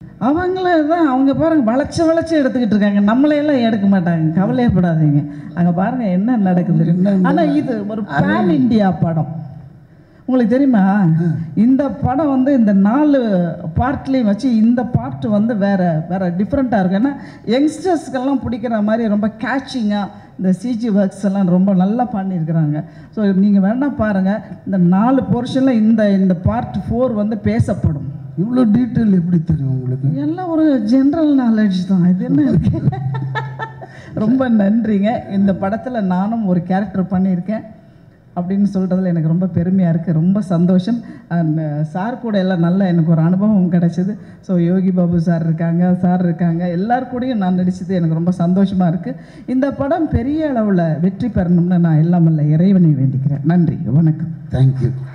அவங்கள தான் அவங்க பாருங்க வளைச்சு வளைச்சு எடுத்துக்கிட்டு இருக்காங்க நம்மளையெல்லாம் எடுக்க மாட்டாங்க கவலையப்படாதீங்க அங்கே பாருங்க என்ன நடக்குது ஆனால் இது ஒரு பேன் இந்தியா படம் உங்களுக்கு தெரியுமா இந்த படம் வந்து இந்த நாலு பார்ட்லேயும் வச்சு இந்த பார்ட் வந்து வேற வேற டிஃப்ரெண்ட்டாக இருக்கும் ஏன்னா யங்ஸ்டர்ஸ்க்கெல்லாம் பிடிக்கிற மாதிரி ரொம்ப கேட்சிங்காக இந்த சிஜி ஒர்க்ஸ் எல்லாம் ரொம்ப நல்லா பண்ணியிருக்கிறாங்க ஸோ நீங்கள் வேணா பாருங்கள் இந்த நாலு போர்ஷனில் இந்த இந்த பார்ட் ஃபோர் வந்து பேசப்படும் இவ்வளோ டீட்டெயில் எப்படி தெரியும் உங்களுக்கு எல்லாம் ஒரு ஜென்ரல் நாலேஜ் தான் இது என்ன இருக்கு ரொம்ப நன்றிங்க இந்த படத்தில் நானும் ஒரு கேரக்டர் பண்ணியிருக்கேன் அப்படின்னு சொல்கிறதுல எனக்கு ரொம்ப பெருமையாக இருக்குது ரொம்ப சந்தோஷம் அண்ட் சார் கூட எல்லாம் நல்ல எனக்கு ஒரு அனுபவம் கிடைச்சிது ஸோ யோகி பாபு சார் இருக்காங்க சார் இருக்காங்க எல்லார் கூடயும் நான் நடிச்சது எனக்கு ரொம்ப சந்தோஷமாக இருக்குது இந்த படம் பெரிய அளவில் வெற்றி பெறணும்னு நான் எல்லாம் இல்லை இறைவனை வேண்டிக்கிறேன் நன்றி வணக்கம் தேங்க்யூ